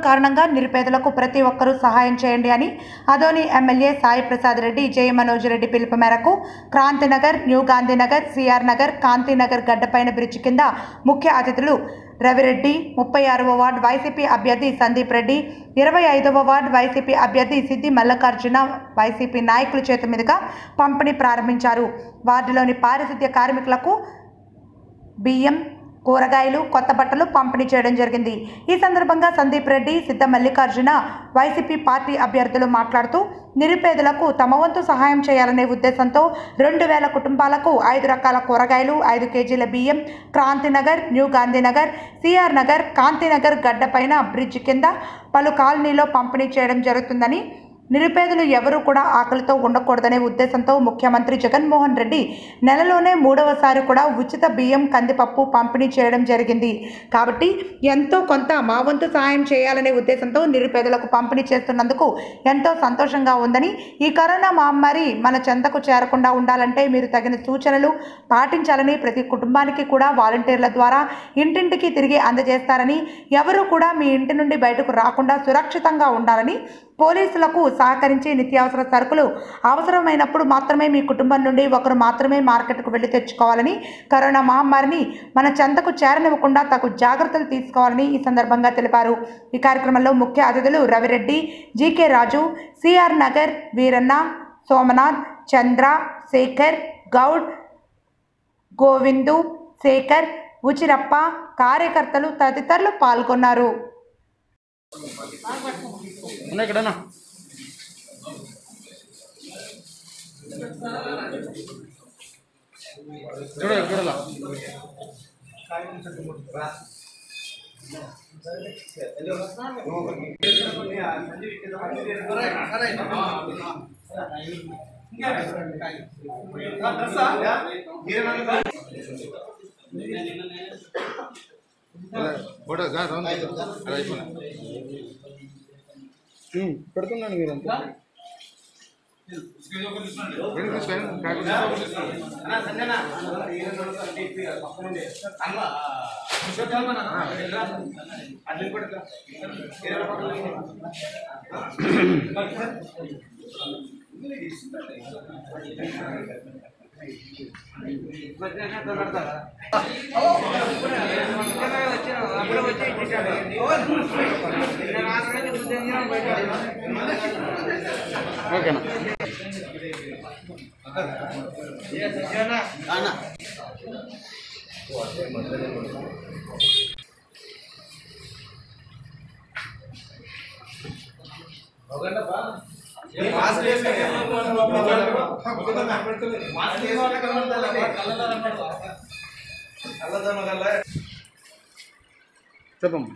కారణంగా నిరుపేదలకు ప్రతి ఒక్కరూ సహాయం చేయండి అని అదోని ఎమ్మెల్యే సాయి ప్రసాద్ రెడ్డి జయ మనోజ్ రెడ్డి పిలుపు మేరకు క్రాంతినగర్ న్యూ గాంధీనగర్ సిఆర్ నగర్ కాంతినగర్ గడ్డపైన బ్రిడ్జ్ కింద ముఖ్య అతిథులు రవిరెడ్డి ముప్పై ఆరవ వార్డు వైసీపీ అభ్యర్థి సందీప్ రెడ్డి ఇరవై ఐదవ వార్డు వైసీపీ అభ్యర్థి సిద్ధి మల్లికార్జున వైసీపీ నాయకుల చేతి మీదుగా పంపిణీ ప్రారంభించారు వార్డులోని పారిశుద్ధ్య కార్మికులకు బియ్యం కూరగాయలు కొత్త బట్టలు పంపిణీ చేయడం జరిగింది ఈ సందర్భంగా సందీప్ రెడ్డి సిద్ధ మల్లికార్జున వైసీపీ పార్టీ అభ్యర్థులు మాట్లాడుతూ నిరుపేదలకు తమ వంతు సహాయం చేయాలనే ఉద్దేశంతో రెండు వేల కుటుంబాలకు ఐదు రకాల కూరగాయలు ఐదు కేజీల బియ్యం క్రాంతినగర్ న్యూ గాంధీనగర్ సిఆర్ నగర్ కాంతినగర్ గడ్డపైన బ్రిడ్జ్ కింద పలు కాలనీలో పంపిణీ చేయడం జరుగుతుందని నిరుపేదలు ఎవరూ కూడా ఆకలితో ఉండకూడదనే ఉద్దేశంతో ముఖ్యమంత్రి జగన్మోహన్ రెడ్డి నెలలోనే మూడవసారి కూడా ఉచిత బియ్యం కందిపప్పు పంపిణీ చేయడం జరిగింది కాబట్టి ఎంతో కొంత మా వంతు సహాయం చేయాలనే ఉద్దేశంతో నిరుపేదలకు పంపిణీ చేస్తున్నందుకు ఎంతో సంతోషంగా ఉందని ఈ కరోనా మహమ్మారి మన చెంతకు చేరకుండా ఉండాలంటే మీరు తగిన సూచనలు పాటించాలని ప్రతి కుటుంబానికి కూడా వాలంటీర్ల ద్వారా ఇంటింటికి తిరిగి అందజేస్తారని ఎవరు కూడా మీ ఇంటి నుండి బయటకు రాకుండా సురక్షితంగా ఉండాలని పోలీసులకు సహకరించి నిత్యావసర సరుకులు అవసరమైనప్పుడు మాత్రమే మీ కుటుంబం నుండి ఒకరు మాత్రమే మార్కెట్కు వెళ్ళి తెచ్చుకోవాలని కరోనా మహమ్మారిని మన చెంతకు చేరనివ్వకుండా తగు జాగ్రత్తలు తీసుకోవాలని ఈ సందర్భంగా తెలిపారు ఈ కార్యక్రమంలో ముఖ్య అతిథులు రవిరెడ్డి జీకే రాజు సిఆర్ నగర్ వీరన్న సోమనాథ్ చంద్ర శేఖర్ గౌడ్ గోవిందు శేఖర్ ఉచిరప్ప కార్యకర్తలు తదితరులు పాల్గొన్నారు ఉన్నాయి ఇక్కడనా చూడ చూడాల ఫోటో గా రౌండ్ అది అయిపోయినా పెడుతున్నాను మీరంతా వెనక్కి తీసుకోండి, బ్యాక్ తీసుకోండి. ఓకేనా చెప్పమ్మా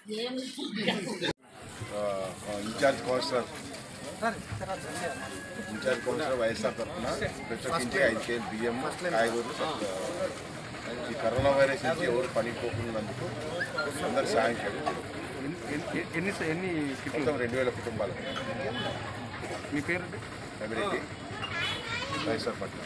incharge councillor incharge councillor YSR తరఫున ప్రతి ఒక్క ఇంటికి ఐదు కేజీ బియ్యం కాయగూరలు సరుకు. ఈ కరోనా వైరస్ నుంచి ఎవరు పనిపోకున్నందుకు అందరు సాయం చేయడం ఎన్ని ఎన్ని కిట్లు మొత్తం రెండు వేల కుటుంబాలు మీ పేరు అభివృద్ధి వైఎస్ఆర్ పట్ల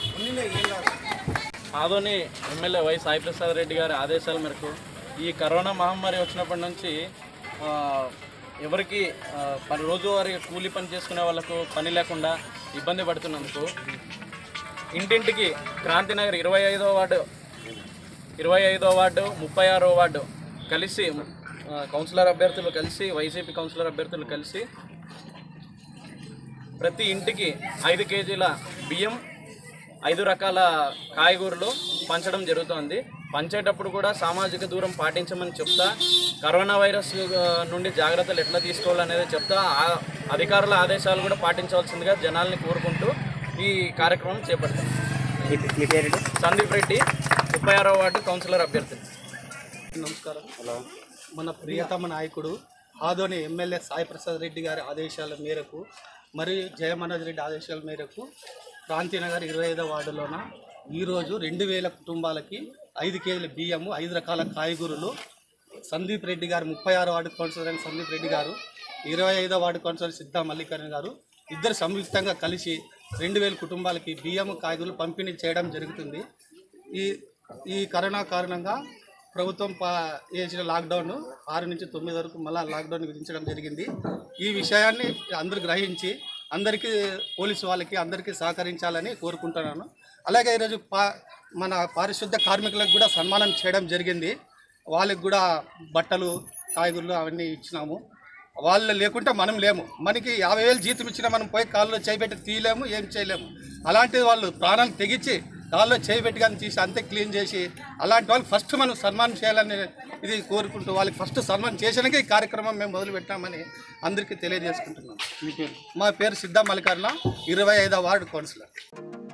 ఆదోని ఎమ్మెల్యే వై సాయి ప్రసాద్ రెడ్డి గారి ఆదేశాల మేరకు ఈ కరోనా మహమ్మారి వచ్చినప్పటి నుంచి ఆ, ఎవరికి ఆ, పని రోజువారీ కూలీ పని చేసుకునే వాళ్ళకు పని లేకుండా ఇబ్బంది పడుతున్నందుకు ఇంటింటికి క్రాంతినగర్ ఇరవై ఐదో వార్డు ఇరవై ఐదో వార్డు ముప్పై ఆరో వార్డు కలిసి ఆ, కౌన్సిలర్ అభ్యర్థులు కలిసి వైసీపీ కౌన్సిలర్ అభ్యర్థులు కలిసి ప్రతి ఇంటికి ఐదు కేజీల బియ్యం ఐదు రకాల కాయగూరలు పంచడం జరుగుతోంది పంచేటప్పుడు కూడా సామాజిక దూరం పాటించమని చెప్తా కరోనా వైరస్ ఆ, నుండి జాగ్రత్తలు ఎట్లా తీసుకోవాలనేది చెప్తా ఆ అధికారుల ఆదేశాలు కూడా పాటించవలసిందిగా జనాల్ని కోరుకుంటూ ఈ కార్యక్రమం చేపడతాం మీ పేరు సందీప్ రెడ్డి ముప్పై ఆరో వార్డు కౌన్సిలర్ అభ్యర్థి నమస్కారం మన ప్రియతమ నాయకుడు ఆదోని ఎమ్మెల్యే సాయి ప్రసాద్ రెడ్డి గారి ఆదేశాల మేరకు మరియు జయ మనోజ్ రెడ్డి ఆదేశాల మేరకు క్రాంతినగర్ ఇరవై ఐదో వార్డులోన ఈరోజు రెండు వేల కుటుంబాలకి ఐదు కేజీల బియ్యము ఐదు రకాల కాయగూరలు సందీప్ రెడ్డి గారు ముప్పై ఆరు వార్డు కౌన్సిలర్ అయిన సందీప్ రెడ్డి గారు ఇరవై ఐదో వార్డు కౌన్సిలర్ సిద్ధా మల్లికార్జున గారు ఇద్దరు సంయుక్తంగా కలిసి రెండు వేల కుటుంబాలకి బియ్యము కాయగూరలు పంపిణీ చేయడం జరుగుతుంది ఈ ఈ కరోనా కారణంగా ప్రభుత్వం పా వేసిన లాక్డౌన్ ఆరు నుంచి తొమ్మిది వరకు మళ్ళీ లాక్డౌన్ విధించడం జరిగింది ఈ విషయాన్ని అందరూ గ్రహించి అందరికీ పోలీసు వాళ్ళకి అందరికీ సహకరించాలని కోరుకుంటున్నాను అలాగే ఈరోజు పా మన పారిశుద్ధ కార్మికులకు కూడా సన్మానం చేయడం జరిగింది వాళ్ళకి కూడా బట్టలు కాయగూరలు అవన్నీ ఇచ్చినాము వాళ్ళు లేకుంటే మనం లేము మనకి యాభై వేలు జీతం ఇచ్చినా మనం పోయి కాల్లో చేయిబెట్టి తీయలేము ఏం చేయలేము అలాంటి వాళ్ళు ప్రాణాలు తెగించి కాల్లో చేయిబెట్టి కానీ తీసి అంతే క్లీన్ చేసి అలాంటి వాళ్ళు ఫస్ట్ మనం సన్మానం చేయాలని ఇది కోరుకుంటూ వాళ్ళకి ఫస్ట్ సన్మానం చేసాకే ఈ కార్యక్రమం మేము మొదలు పెట్టామని అందరికీ తెలియజేసుకుంటున్నాం మీ పేరు మా పేరు సిద్ధా మల్లికార్ల ఇరవై ఐదో వార్డు కౌన్సిలర్